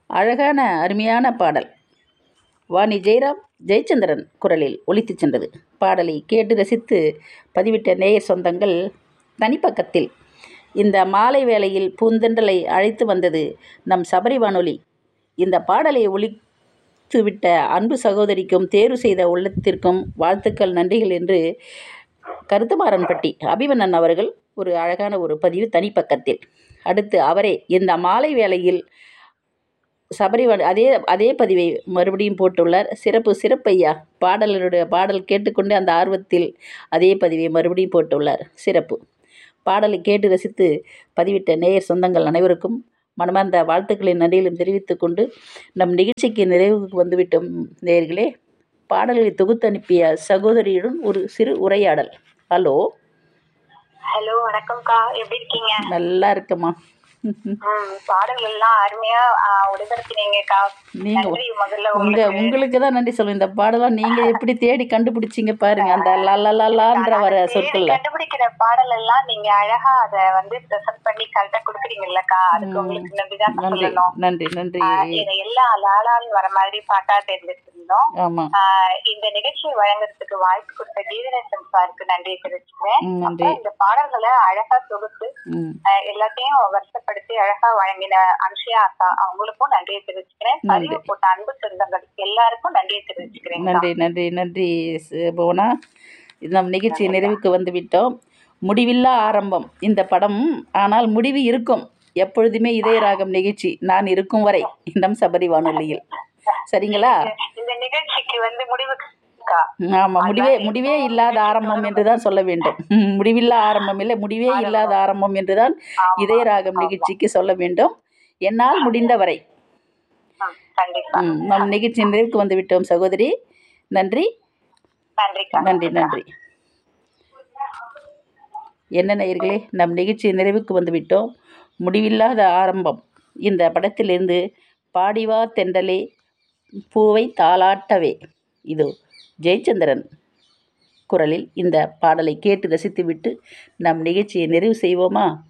அழகான அருமையான பாடல் வாணி ஜெயராம் ஜெயச்சந்திரன் குரலில் ஒலித்துச் சென்றது பாடலை கேட்டு ரசித்து பதிவிட்ட நேயர் சொந்தங்கள் தனிப்பக்கத்தில் இந்த மாலை வேளையில் பூந்தென்றலை அழைத்து வந்தது நம் சபரி வானொலி இந்த பாடலை ஒலித்துவிட்ட அன்பு சகோதரிக்கும் தேர்வு செய்த உள்ளத்திற்கும் வாழ்த்துக்கள் நன்றிகள் என்று கருத்துமாறன்பட்டி அபிமன்னன் அவர்கள் ஒரு அழகான ஒரு பதிவு தனிப்பக்கத்தில் அடுத்து அவரே இந்த மாலை வேளையில் சபரிவன் அதே அதே பதிவை மறுபடியும் போட்டுள்ளார் சிறப்பு சிறப்பையா பாடலனுடைய பாடல் கேட்டுக்கொண்டு அந்த ஆர்வத்தில் அதே பதிவை மறுபடியும் போட்டுள்ளார் சிறப்பு பாடலை கேட்டு ரசித்து பதிவிட்ட நேயர் சொந்தங்கள் அனைவருக்கும் மனமார்ந்த வாழ்த்துக்களின் நன்றியிலும் தெரிவித்துக் கொண்டு நம் நிகழ்ச்சிக்கு நிறைவுக்கு வந்துவிட்டோம் நேயர்களே பாடல்களை தொகுத்து அனுப்பிய சகோதரியுடன் ஒரு சிறு உரையாடல் ஹலோ ஹலோ வணக்கம்க்கா எப்படி இருக்கீங்க நல்லா இருக்கம்மா ம் பாடல்கள் எல்லாம் அருமையா ஆ, ஒளிபரப்பினீங்கக்கா நீங்க நன்றி முதல்ல உங்க உங்களுக்கு உங்களுக்கு தான் நன்றி சொல்லுவேன் இந்த பாடலாம் நீங்க எப்படி தேடி கண்டுபிடிச்சீங்க பாருங்க அந்த லலலலான்ற வர தேடி சொற்கள்ல கண்டுபிடிக்கிற பாடல் எல்லாம் நீங்க அழகா அத வந்து ப்ரெசென்ட் பண்ணி கரெக்டா கொடுக்குறீங்கல்லக்கா அதுக்கு உங்களுக்கு நன்றி தான் நன்றி சொல்லணும் நன்றி நன்றி ஆ, இதை எல்லா லாலால் வர மாதிரி பாட்டா தேர்ந்தெடுத்திருந்தோம் ஆமா ஆ, இந்த நிகழ்ச்சியை வழங்குறதுக்கு வாய்ப்பு கொடுத்த கீதநேசன் சாருக்கு நன்றி தெரிவிச்சுக்கிறேன் ம், நன்றி அப்புறம் இந்த பாடல்களை அழகா தொகுத்து ம் அஹ் எல்லாத்தையும் வருஷப்படுத்தி அழகா வழங்கின அனுஷியா அக்கா அவங்களுக்கும் நன்றியை தெரிவிச்சுக்கிறேன் பதிவு போட்ட அன்பு சொந்தங்கள் எல்லாருக்கும் நன்றியை தெரிவிச்சுக்கிறேன் நன்றி நன்றி நன்றி ச- புவனா நம் நிகழ்ச்சி நிறைவுக்கு வந்து விட்டோம் முடிவில்லா ஆரம்பம் இந்த படம் ஆனால் முடிவு இருக்கும் எப்பொழுதுமே இதய ராகம் நிகழ்ச்சி நான் இருக்கும் வரை நம் சபரி வானொலியில் சரிங்களா இந்த நிகழ்ச்சிக்கு வந்து முடிவுக்கு அக்கா. ஆமாம் முடிவே முடிவே இல்லாத ஆரம்பம் என்று தான் சொல்ல வேண்டும் ம், முடிவில்லா ஆரம்பம் இல்லை முடிவே இல்லாத ஆரம்பம் என்று தான் இதய ராகம் நிகழ்ச்சிக்கு சொல்ல வேண்டும் என்னால் முடிந்தவரை ம், கண்டிப்பா ம், நம் நிகழ்ச்சி நிறைவுக்கு வந்து விட்டோம் சகோதரி நன்றி நன்றிக்கா நன்றி நன்றி என்ன நேயர்களே நம் நிகழ்ச்சி நிறைவுக்கு வந்து விட்டோம் முடிவில்லாத ஆரம்பம் இந்த படத்திலிருந்து பாடிவா தெண்டலே பூவை தாளாட்டவே இதோ ஜெயச்சந்திரன் குரலில் இந்த பாடலை கேட்டு ரசித்துவிட்டு நம் நிகழ்ச்சியை நிறைவு செய்வோமா